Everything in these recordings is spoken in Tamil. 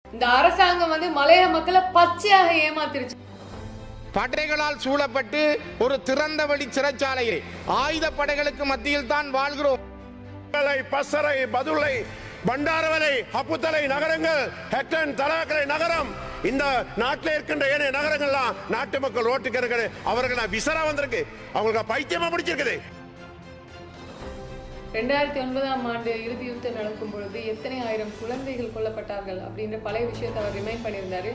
இந்த அரசாங்கம் வந்து மலைய மக்களை பச்சையாக ஏமாத்திருச்சு படைகளால் சூழப்பட்டு ஒரு திறந்த வழி சிறைச்சாலையை ஆயுத படைகளுக்கு மத்தியில் தான் வாழ்கிறோம் பலை, பசறை பதுளை பண்டாரவலை ஹப்புத்தலை நகரங்கள் ஹெட்டன் தலாக்கரை நகரம் இந்த நாட்டில் இருக்கின்ற ஏனைய நகரங்கள்லாம் நாட்டு மக்கள் ரோட்டுக்கு இருக்கிற அவர்கள் விசரா வந்திருக்கு அவங்களுக்கு பைத்தியமா பிடிச்சிருக்குது ரெண்டாயிரத்தி ஒன்பதாம் ஆண்டு இறுதி யுத்தம் நடக்கும் பொழுது எத்தனை ஆயிரம் குழந்தைகள் கொல்லப்பட்டார்கள் அப்படின்ற பழைய விஷயத்தை அவர் ரிமைண்ட் பண்ணியிருந்தாரு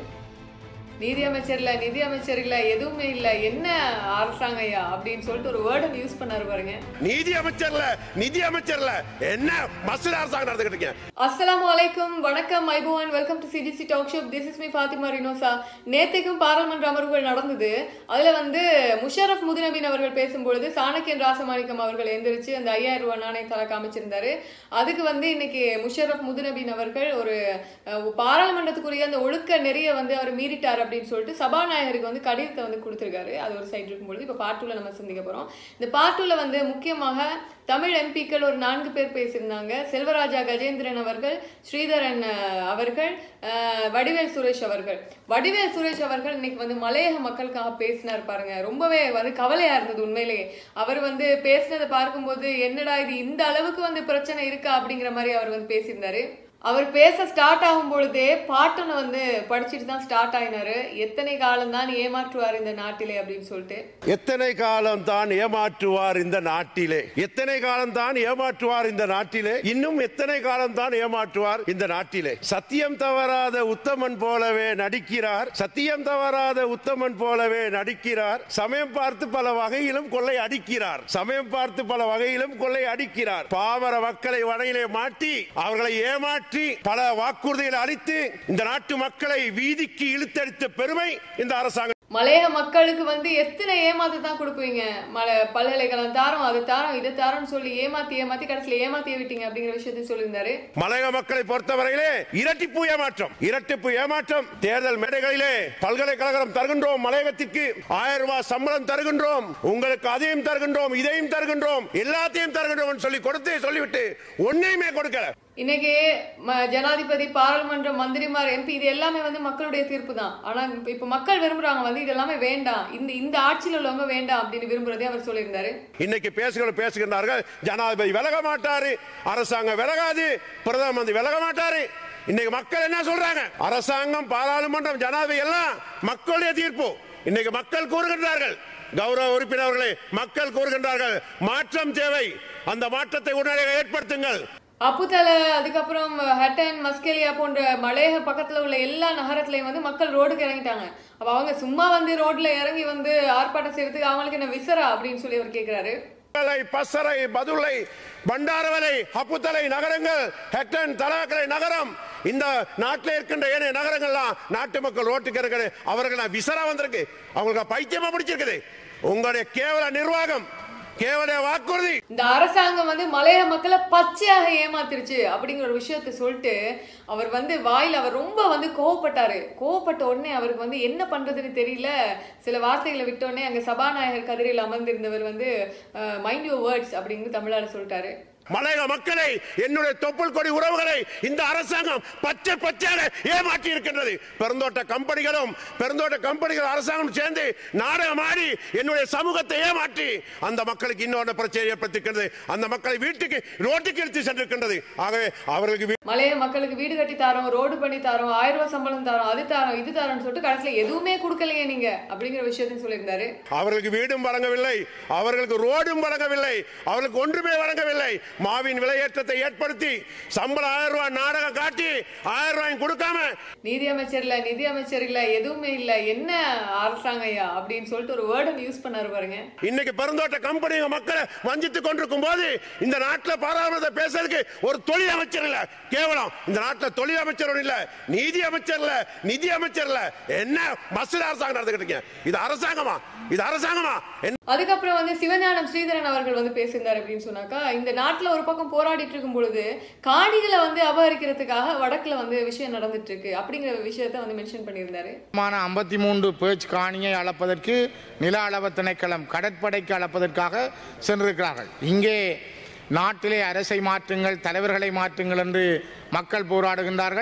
நீதி அமைச்சர் இல்ல நிதி அமைச்சர் இல்ல எதுவுமே இல்ல என்ன அரசாங்கம் ஐயா அப்படின்னு சொல்லிட்டு ஒரு வேர்டன் யூஸ் பண்ணாரு பாருங்க நீதி அமைச்சர்ல நிதி அமைச்சர்ல என்ன மசூல் அரசாங்கம் நடந்துகிட்டு இருக்கீங்க அஸ்ஸலாமு அலைக்கும் வணக்கம் ஐபுவான் welcome to CGC talk show this is me Fathima Rinosa நேத்தைக்கும் பாராளுமன்ற அமர்வுகள் நடந்தது அதுல வந்து முஷரஃப் முதுநபீன் அவர்கள் பேசும்பொழுது சாணக்கியன் ராசமாணிக்கம் அவர்கள் எந்திரிச்சு அந்த ஐயாயிரம் ரூபாய் நாணயத்தால காமிச்சிருந்தாரு அதுக்கு வந்து இன்னைக்கு முஷரஃப் முதுநபீன் அவர்கள் ஒரு அஹ், பாராளுமன்றத்துக்குரிய அந்த ஒழுக்க நெறிய வந்து அவர் மீறிட்டார் அப்படின்னு சொல்லிட்டு சபாநாயகருக்கு வந்து கடிதத்தை வந்து கொடுத்திருக்காரு அது ஒரு சைடு இருக்கும்பொழுது இப்போ பார்ட் டூல நம்ம சிந்திக்க போறோம் இந்த பார்ட் டூல வந்து முக்கியமாக தமிழ் எம்பிக்கள் ஒரு நான்கு பேர் பேசியிருந்தாங்க செல்வராஜா கஜேந்திரன் அவர்கள் ஸ்ரீதரன் அஹ், அவர்கள் அஹ், வடிவேல் சுரேஷ் அவர்கள் வடிவேல் சுரேஷ் அவர்கள் இன்னைக்கு வந்து மலையக மக்களுக்காக பேசினார் பாருங்க ரொம்பவே வந்து கவலையா இருந்தது உண்மையிலேயே அவர் வந்து பேசினதை பார்க்கும்போது என்னடா இது இந்த அளவுக்கு வந்து பிரச்சனை இருக்கா அப்படிங்கிற மாதிரி அவர் வந்து பேசியிருந்தாரு அவர் பேச ஸ்டார்ட் ஆகும் பொழுதே பாட்டனை வந்து படிச்சுட்டு தான் ஸ்டார்ட் ஆயினாரு எத்தனை காலம் தான் ஏமாற்றுவார் இந்த நாட்டிலே அப்படின்னு சொல்லிட்டு எத்தனை காலம் தான் ஏமாற்றுவார் இந்த நாட்டிலே எத்தனை காலம் தான் ஏமாற்றுவார் இந்த நாட்டிலே இன்னும் எத்தனை காலம் தான் ஏமாற்றுவார் இந்த நாட்டிலே சத்தியம் தவறாத உத்தமன் போலவே நடிக்கிறார் சத்தியம் தவறாத உத்தமன் போலவே நடிக்கிறார் சமயம் பார்த்து பல வகையிலும் கொள்ளை அடிக்கிறார் சமயம் பார்த்து பல வகையிலும் கொள்ளை அடிக்கிறார் பாமர மக்களை வடையிலே மாட்டி அவர்களை ஏமாற்றி பல வாக்குறுதிகளை அளித்து இந்த நாட்டு மக்களை வீதிக்கு இழுத்தடித்த பெருமை இந்த அரசாங்கம் மலையக மக்களுக்கு வந்து எத்தனை ஏமாத்து தான் கொடுப்பீங்க மலை பல்கலைக்கழகம் தாரோம் அது தாரோம் இதை தாரோம்னு சொல்லி ஏமாத்தி ஏமாத்தி கடைசியில ஏமாத்தியே விட்டீங்க அப்படிங்கிற விஷயத்தையும் சொல்லியிருந்தாரு மலையக மக்களை பொறுத்தவரையிலே இரட்டிப்பு ஏமாற்றம் இரட்டிப்பு ஏமாற்றம் தேர்தல் மேடைகளிலே பல்கலைக்கழகம் தருகின்றோம் மலையகத்திற்கு ஆயிரம் ரூபாய் சம்பளம் தருகின்றோம் உங்களுக்கு அதையும் தருகின்றோம் இதையும் தருகின்றோம் எல்லாத்தையும் தருகின்றோம் சொல்லி கொடுத்து சொல்லிவிட்டு ஒன்னையுமே கொடுக்கல இன்னைக்கு ம- ஜனாதிபதி பாராளுமன்ற மந்திரிமார் எம்பி இது எல்லாமே வந்து மக்களுடைய தீர்ப்பு தான் ஆனா இப்ப- இப்ப மக்கள் விரும்புறாங்க வந்து இது எல்லாமே வேண்டாம் இந்த இந்த ஆட்சியில் உள்ளவங்க வேண்டாம் அப்படின்னு விரும்புறதே அவர் சொல்லியிருந்தாரு இன்னைக்கு பேசுகிற பேசுகின்றார்கள் ஜனாதிபதி விலக மாட்டாரு அரசாங்கம் விலகாது பிரதம மந்திரி விலக மாட்டாரு இன்னைக்கு மக்கள் என்ன சொல்றாங்க அரசாங்கம் பாராளுமன்றம் ஜனாதிபதி எல்லாம் மக்களுடைய தீர்ப்பு இன்னைக்கு மக்கள் கூறுகின்றார்கள் கௌரவ உறுப்பினர்களே மக்கள் கூறுகின்றார்கள் மாற்றம் தேவை அந்த மாற்றத்தை உடனடியாக ஏற்படுத்துங்கள் அப்புத்தல அதுக்கப்புறம் ஹட்டன் மஸ்கெலியா போன்ற மலையக பக்கத்துல உள்ள எல்லா நகரத்துலயும் வந்து மக்கள் ரோடுக்கு இறங்கிட்டாங்க அப்ப அவங்க சும்மா வந்து ரோட்ல இறங்கி வந்து ஆர்ப்பாட்டம் செய்யறதுக்கு அவங்களுக்கு என்ன விசரா அப்படின்னு சொல்லி அவர் கேக்குறாரு பலை, பசறை பதுளை பண்டாரவலை ஹப்புத்தலை நகரங்கள் ஹெட்டன் தலாக்கரை நகரம் இந்த நாட்டில் இருக்கின்ற ஏனைய நகரங்கள்லாம் நாட்டு மக்கள் ரோட்டுக்கு இருக்கிற அவர்கள் விசரா வந்திருக்கு அவங்களுக்கு பைத்தியமா பிடிச்சிருக்குது உங்களுடைய கேவல நிர்வாகம் கேவல வாக்குறுதி இந்த அரசாங்கம் வந்து மலையக மக்களை பச்சையாக ஏமாத்திருச்சு அப்படிங்கிற ஒரு விஷயத்த சொல்லிட்டு அவர் வந்து வாயில அவர் ரொம்ப வந்து கோவப்பட்டாரு கோவப்பட்ட உடனே அவருக்கு வந்து என்ன பண்றதுன்னு தெரியல சில வார்த்தைகளை விட்ட உடனே அங்க சபாநாயகர் கதிரில் அமர்ந்திருந்தவர் வந்து மைண்ட் யூ வேர்ட்ஸ் அப்படின்னு தமிழால சொல்லிட்டாரு மலையக மக்களை என்னுடைய தொப்புள் கொடி உறவுகளை இந்த அரசாங்கம் பச்சை பச்சையாக ஏமாற்றி இருக்கின்றது பெருந்தோட்ட கம்பெனிகளும் பெருந்தோட்ட கம்பெனிகள் அரசாங்கம் சேர்ந்து நாடகம் ஆடி என்னுடைய சமூகத்தை ஏமாற்றி அந்த மக்களுக்கு இன்னொரு பிரச்சனை ஏற்படுத்திருக்கிறது அந்த மக்களை வீட்டுக்கு ரோட்டுக்கு இழுத்து சென்றிருக்கின்றது ஆகவே அவர்களுக்கு வீ- மலைய மக்களுக்கு வீடு கட்டி தரோம் ரோடு பண்ணி தரோம் ஆயிரம் ரூபாய் சம்பளம் தரோம் அது தரோம் இது தரோம்னு சொல்லிட்டு கடைசியில எதுவுமே கொடுக்கலையே நீங்க அப்படிங்கிற விஷயத்தையும் சொல்லியிருந்தாரு அவர்களுக்கு வீடும் வழங்கவில்லை அவர்களுக்கு ரோடும் வழங்கவில்லை அவர்களுக்கு ஒன்றுமே வழங்கவில்லை மாவின் விலையேற்றத்தை ஏற்படுத்தி சம்பளம் ஆயிரம் ரூபாய் நாடகம் காட்டி ஆயிரம் ரூபாய் கொடுக்காம நீதி அமைச்சர் இல்ல நிதி அமைச்சர் இல்ல எதுவுமே இல்ல என்ன அரசாங்கம் ஐயா அப்படின்னு சொல்லிட்டு ஒரு வேர்டன் யூஸ் பண்ணாரு பாருங்க இன்னைக்கு பெருந்தோட்ட கம்பெனி மக்களை வஞ்சித்துக் கொண்டிருக்கும் போது இந்த நாட்டில் பாராளுமன்ற பேசுறதுக்கு ஒரு தொழில் அமைச்சர் இல்ல கேவலம் இந்த நாட்டில் தொழில் அமைச்சர் இல்ல நீதி அமைச்சர் இல்ல நிதி அமைச்சர் இல்ல என்ன மசூல் அரசாங்கம் நடந்துகிட்டு இருக்கீங்க இது அரசாங்கமா இது அரசாங்கமா என்ன அதுக்கப்புறம் வந்து சிவஞானம் ஸ்ரீதரன் அவர்கள் வந்து பேசியிருந்தார் அப்படின்னு சொன்னாக்கா இந்த நாட்டுல ஒரு பக்கம் போராடிட்டு இருக்கும் பொழுது காணிகளை வந்து அபகரிக்கிறதுக்காக வடக்குல வந்து விஷயம் நடந்துட்டு இருக்கு அப்படிங்கிற விஷயத்த வந்து மென்ஷன் பண்ணியிருந்தாரு மான ஐம்பத்தி மூன்று பேச்சு காணியை அளப்பதற்கு நில அளவு திணைக்களம் கடற்படைக்கு அளப்பதற்காக சென்றிருக்கிறார்கள் இங்கே நாட்டிலே அரசை மாற்றுங்கள் தலைவர்களை மாற்றுங்கள் என்று மக்கள் போராடுகின்றார்கள்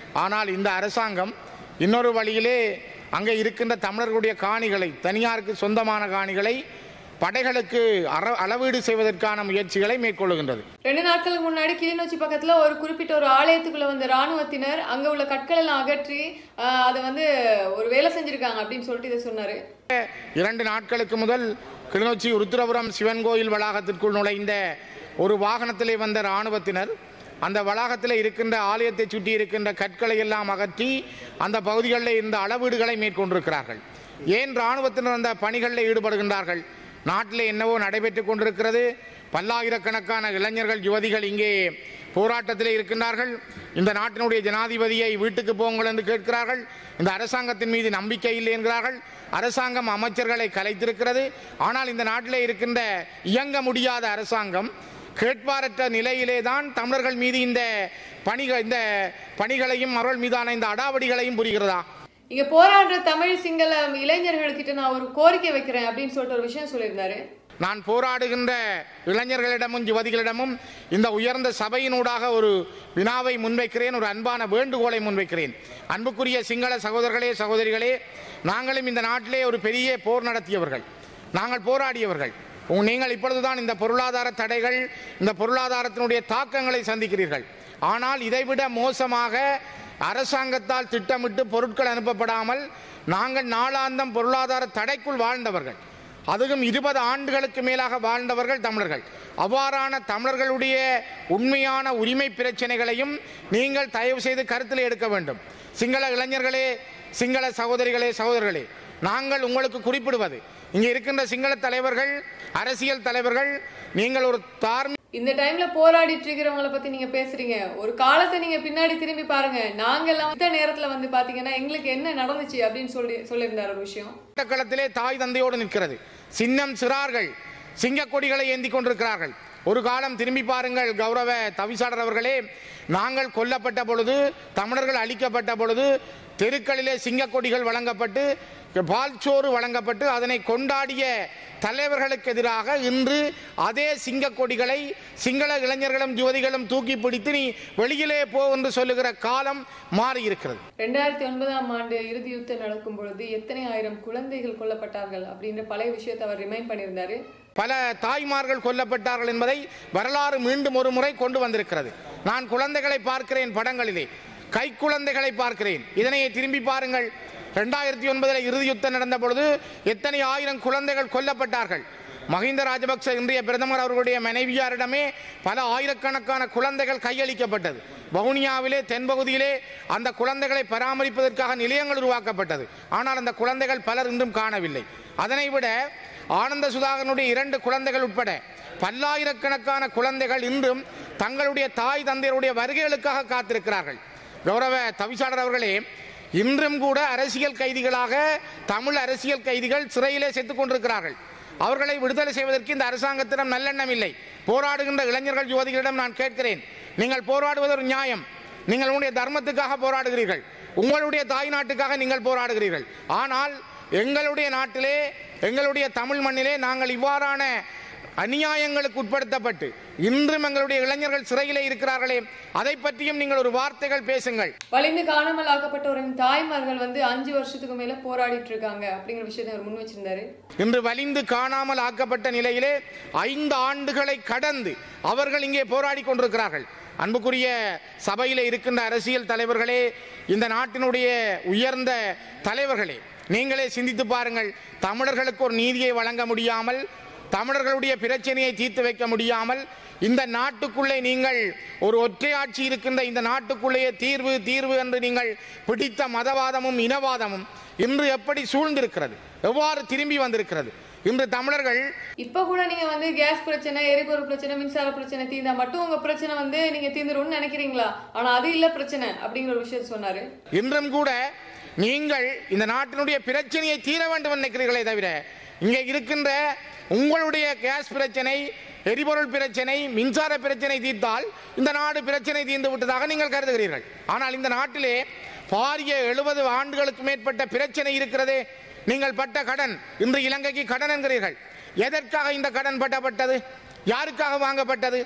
ஆனால் இந்த அரசாங்கம் இன்னொரு வழியிலே அங்கே இருக்கின்ற தமிழர்களுடைய காணிகளை தனியாருக்கு சொந்தமான காணிகளை படைகளுக்கு அற அளவீடு செய்வதற்கான முயற்சிகளை மேற்கொள்ளுகின்றது ரெண்டு நாட்களுக்கு முன்னாடி கிளிநொச்சி பக்கத்துல ஒரு குறிப்பிட்ட ஒரு ஆலயத்துக்குள்ள வந்த ராணுவத்தினர் அங்க உள்ள கற்கள் எல்லாம் அகற்றி ஆஹ், அதை வந்து ஒரு வேலை செஞ்சிருக்காங்க அப்படின்னு சொல்லிட்டு இதை சொன்னாரு இரண்டு நாட்களுக்கு முதல் கிளிநொச்சி ருத்ரபுரம் சிவன் கோயில் வளாகத்திற்குள் நுழைந்த ஒரு வாகனத்திலே வந்த இராணுவத்தினர் அந்த வளாகத்தில் இருக்கின்ற ஆலயத்தை சுற்றி இருக்கின்ற கற்களை எல்லாம் அகற்றி அந்த பகுதிகளில் இருந்த அளவீடுகளை மேற்கொண்டிருக்கிறார்கள் ஏன் இராணுவத்தினர் அந்த பணிகளில் ஈடுபடுகின்றார்கள் நாட்டில் என்னவோ நடைபெற்றுக் கொண்டிருக்கிறது பல்லாயிரக்கணக்கான இளைஞர்கள் யுவதிகள் இங்கே போராட்டத்தில் இருக்கின்றார்கள் இந்த நாட்டினுடைய ஜனாதிபதியை வீட்டுக்கு போங்கள் என்று கேட்கிறார்கள் இந்த அரசாங்கத்தின் மீது நம்பிக்கை இல்லை என்கிறார்கள் அரசாங்கம் அமைச்சர்களை கலைத்திருக்கிறது ஆனால் இந்த நாட்டிலே இருக்கின்ற இயங்க முடியாத அரசாங்கம் கேட்பாரற்ற நிலையிலே தான் தமிழர்கள் மீது இந்த பணிகள் இந்த பணிகளையும் அவர்கள் மீதான இந்த அடாவடிகளையும் புரிகிறதா இங்க போராடுற தமிழ் சிங்கள இளைஞர்கள்கிட்ட நான் ஒரு கோரிக்கை வைக்கிறேன் அப்படின்னு சொல்லிட்டு ஒரு விஷயம் சொல்லியிருந்தாரு நான் போராடுகின்ற இளைஞர்களிடமும் யுவதிகளிடமும் இந்த உயர்ந்த சபையினூடாக ஒரு வினாவை முன்வைக்கிறேன் ஒரு அன்பான வேண்டுகோளை முன்வைக்கிறேன் அன்புக்குரிய சிங்கள சகோதரர்களே சகோதரிகளே நாங்களும் இந்த நாட்டிலே ஒரு பெரிய போர் நடத்தியவர்கள் நாங்கள் போராடியவர்கள் உங்க- நீங்கள் இப்பொழுதுதான் இந்த பொருளாதார தடைகள் இந்த பொருளாதாரத்தினுடைய தாக்கங்களை சந்திக்கிறீர்கள் ஆனால் இதைவிட மோசமாக அரசாங்கத்தால் திட்டமிட்டு பொருட்கள் அனுப்பப்படாமல் நாங்கள் நாளாந்தம் பொருளாதார தடைக்குள் வாழ்ந்தவர்கள் அதுவும் இருபது ஆண்டுகளுக்கு மேலாக வாழ்ந்தவர்கள் தமிழர்கள் அவ்வாறான தமிழர்களுடைய உண்மையான உரிமை பிரச்சனைகளையும் நீங்கள் தயவு செய்து கருத்தில் எடுக்க வேண்டும் சிங்கள இளைஞர்களே சிங்கள சகோதரிகளே சகோதரர்களே நாங்கள் உங்களுக்கு குறிப்பிடுவது இங்கே இருக்கின்ற சிங்கள தலைவர்கள் அரசியல் தலைவர்கள் நீங்கள் ஒரு தார்மீக இந்த டைம்ல போராடிட்டு இருக்கிறவங்கள பத்தி நீங்க பேசுறீங்க ஒரு காலத்தை நீங்க பின்னாடி திரும்பி பாருங்க நாங்க எல்லாம் இந்த நேரத்துல வந்து பாத்தீங்கன்னா எங்களுக்கு என்ன நடந்துச்சு அப்படின்னு சொல்லி சொல்லியிருந்தாரு ஒரு விஷயம் களத்திலே தாய் தந்தையோடு நிற்கிறது சின்னம் சிறார்கள் சிங்கக்கொடிகளை ஏந்தி கொண்டிருக்கிறார்கள் ஒரு காலம் திரும்பி பாருங்கள் கௌரவ தவிசாளர் அவர்களே நாங்கள் கொல்லப்பட்ட பொழுது தமிழர்கள் அழிக்கப்பட்ட பொழுது தெருக்களிலே சிங்கக்கொடிகள் வழங்கப்பட்டு பால்சோறு வழங்கப்பட்டு அதனை கொண்டாடிய தலைவர்களுக்கு எதிராக இன்று அதே சிங்கக்கொடிகளை சிங்கள இளைஞர்களும் யுவதிகளும் தூக்கி பிடித்து நீ வெளியிலே போ என்று சொல்லுகிற காலம் மாறி இருக்கிறது ரெண்டாயிரத்தி ஒன்பதாம் ஆண்டு இறுதி யுத்தம் நடக்கும் பொழுது எத்தனை ஆயிரம் குழந்தைகள் கொல்லப்பட்டார்கள் அப்படின்ற பழைய விஷயத்தை அவர் ரிமைண்ட் பண்ணியிருந்தாரு பல தாய்மார்கள் கொல்லப்பட்டார்கள் என்பதை வரலாறு மீண்டும் ஒரு முறை கொண்டு வந்திருக்கிறது நான் குழந்தைகளை பார்க்கிறேன் படங்களிலே கை குழந்தைகளை பார்க்கிறேன் இதனை திரும்பி பாருங்கள் ரெண்டாயிரத்தி ஒன்பதில் இறுதி யுத்தம் நடந்த பொழுது எத்தனை ஆயிரம் குழந்தைகள் கொல்லப்பட்டார்கள் மஹிந்த ராஜபக்ச இன்றைய பிரதமர் அவர்களுடைய மனைவியாரிடமே பல ஆயிரக்கணக்கான குழந்தைகள் கையளிக்கப்பட்டது வவுனியாவிலே தென்பகுதியிலே அந்த குழந்தைகளை பராமரிப்பதற்காக நிலையங்கள் உருவாக்கப்பட்டது ஆனால் அந்த குழந்தைகள் பலர் இன்றும் காணவில்லை அதனை விட ஆனந்த சுதாகரனுடைய இரண்டு குழந்தைகள் உட்பட பல்லாயிரக்கணக்கான குழந்தைகள் இன்றும் தங்களுடைய தாய் தந்தையருடைய வருகைகளுக்காக காத்திருக்கிறார்கள் கௌரவ தவிசாளர் அவர்களே இன்றும் கூட அரசியல் கைதிகளாக தமிழ் அரசியல் கைதிகள் சிறையிலே செத்துக் கொண்டிருக்கிறார்கள் அவர்களை விடுதலை செய்வதற்கு இந்த அரசாங்கத்திடம் நல்லெண்ணம் இல்லை போராடுகின்ற இளைஞர்கள் யுவதிகளிடம் நான் கேட்கிறேன் நீங்கள் போராடுவது ஒரு நியாயம் நீங்கள் உங்களுடைய தர்மத்துக்காக போராடுகிறீர்கள் உங்களுடைய தாய் நாட்டுக்காக நீங்கள் போராடுகிறீர்கள் ஆனால் எங்களுடைய நாட்டிலே எங்களுடைய தமிழ் மண்ணிலே நாங்கள் இவ்வாறான அநியாயங்களுக்கு உட்படுத்தப்பட்டு இன்றும் எங்களுடைய இளைஞர்கள் சிறையிலே இருக்கிறார்களே அதை பற்றியும் நீங்கள் ஒரு வார்த்தைகள் பேசுங்கள் வலிந்து காணாமல் ஆக்கப்பட்டவரின் தாய்மார்கள் வந்து அஞ்சு வருஷத்துக்கு மேல போராடிட்டு இருக்காங்க அப்படிங்கிற விஷயத்தை அவர் முன் வச்சிருந்தாரு இன்று வலிந்து காணாமல் ஆக்கப்பட்ட நிலையிலே ஐந்து ஆண்டுகளை கடந்து அவர்கள் இங்கே போராடி கொண்டிருக்கிறார்கள் அன்புக்குரிய சபையிலே இருக்கின்ற அரசியல் தலைவர்களே இந்த நாட்டினுடைய உயர்ந்த தலைவர்களே நீங்களே சிந்தித்து பாருங்கள் தமிழர்களுக்கு ஒரு நீதியை வழங்க முடியாமல் தமிழர்களுடைய பிரச்சனையை தீர்த்து வைக்க முடியாமல் இந்த நாட்டுக்குள்ளே நீங்கள் ஒரு ஒற்றையாட்சி இருக்கின்ற இந்த நாட்டுக்குள்ளேயே தீர்வு தீர்வு என்று நீங்கள் பிடித்த மதவாதமும் இனவாதமும் இன்று எப்படி சூழ்ந்திருக்கிறது எவ்வாறு திரும்பி வந்திருக்கிறது இன்று தமிழர்கள் இப்ப கூட நீங்க வந்து கேஸ் பிரச்சனை எரிபொருள் பிரச்சனை மின்சார பிரச்சனை தீர்ந்தா மட்டும் உங்க பிரச்சனை வந்து நீங்க தீர்ந்துரும்னு நினைக்கிறீங்களா ஆனா அது இல்ல பிரச்சனை அப்படிங்கிற ஒரு விஷயத்த சொன்னாரு இன்றும் கூட நீங்கள் இந்த நாட்டினுடைய பிரச்சனையை தீர வேண்டும் என்று நினைக்கிறீர்களே தவிர இங்கே இருக்கின்ற உங்களுடைய கேஸ் பிரச்சனை எரிபொருள் பிரச்சனை மின்சார பிரச்சனை தீர்த்தால் இந்த நாடு பிரச்சனை தீர்ந்து விட்டதாக நீங்கள் கருதுகிறீர்கள் ஆனால் இந்த நாட்டிலே பாரிய எழுபது ஆண்டுகளுக்கு மேற்பட்ட பிரச்சனை இருக்கிறதே நீங்கள் பட்ட கடன் இன்று இலங்கைக்கு கடன் என்கிறீர்கள் எதற்காக இந்த கடன் பட்டப்பட்டது யாருக்காக வாங்கப்பட்டது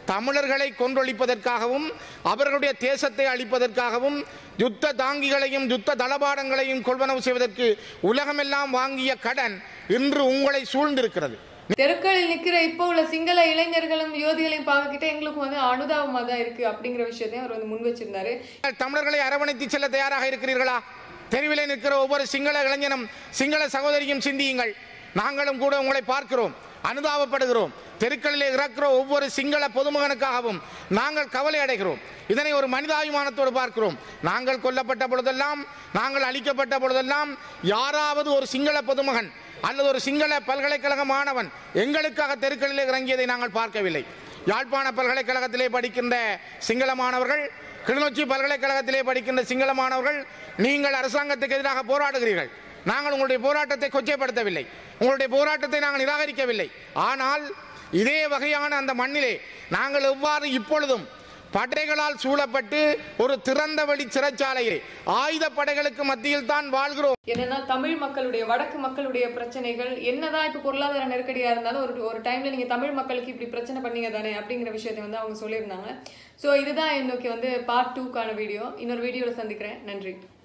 தமிழர்களை கொன்றொழிப்பதற்காகவும் அவர்களுடைய தேசத்தை அழிப்பதற்காகவும் யுத்த தாங்கிகளையும் யுத்த தளபாடங்களையும் கொள்வனவு செய்வதற்கு உலகமெல்லாம் வாங்கிய கடன் இன்று உங்களை சூழ்ந்திருக்கிறது தெருக்களில் நிக்கிற இப்போ உள்ள சிங்கள இளைஞர்களும் யுவதிகளையும் பார்க்கிட்ட எங்களுக்கு வந்து அனுதாபமா தான் இருக்கு அப்படிங்கிற விஷயத்தையும் அவர் வந்து முன் வச்சிருந்தாரு நீங்கள் தமிழர்களை அரவணைத்து செல்ல தயாராக இருக்கிறீர்களா தெருவிலே நிற்கிற ஒவ்வொரு சிங்கள இளைஞனும் சிங்கள சகோதரியும் சிந்தியுங்கள் நாங்களும் கூட உங்களை பார்க்கிறோம் அனுதாபப்படுகிறோம் தெருக்களிலே இறக்கிற ஒவ்வொரு சிங்கள பொதுமகனுக்காகவும் நாங்கள் கவலை அடைகிறோம் இதனை ஒரு மனிதாபிமானத்தோடு பார்க்கிறோம் நாங்கள் கொல்லப்பட்ட பொழுதெல்லாம் நாங்கள் அழிக்கப்பட்ட பொழுதெல்லாம் யாராவது ஒரு சிங்கள பொதுமகன் அல்லது ஒரு சிங்கள பல்கலைக்கழக மாணவன் எங்களுக்காக தெருக்களிலே இறங்கியதை நாங்கள் பார்க்கவில்லை யாழ்ப்பாண பல்கலைக்கழகத்திலே படிக்கின்ற சிங்கள மாணவர்கள் கிளிநொச்சி பல்கலைக்கழகத்திலே படிக்கின்ற சிங்கள மாணவர்கள் நீங்கள் அரசாங்கத்துக்கு எதிராக போராடுகிறீர்கள் நாங்கள் உங்களுடைய போராட்டத்தை கொச்சைப்படுத்தவில்லை உங்களுடைய போராட்டத்தை நாங்கள் நிராகரிக்கவில்லை ஆனால் இதே வகையான அந்த மண்ணிலே நாங்கள் எவ்வாறு இப்பொழுதும் படைகளால் சூழப்பட்டு ஒரு திறந்த வெளி சிறைச்சாலையிலே ஆயுத படைகளுக்கு மத்தியில் தான் வாழ்கிறோம் என்னன்னா தமிழ் மக்களுடைய வடக்கு மக்களுடைய பிரச்சனைகள் என்னதான் இப்ப பொருளாதார நெருக்கடியா இருந்தாலும் ஒரு ஒரு டைம்ல நீங்க தமிழ் மக்களுக்கு இப்படி பிரச்சனை பண்ணீங்க தானே அப்படிங்கிற விஷயத்தை வந்து அவங்க சொல்லியிருந்தாங்க ஸோ இதுதான் இன்னைக்கு வந்து பார்ட் டூக்கான வீடியோ இன்னொரு வீடியோவில் சந்திக்கிறேன் நன்றி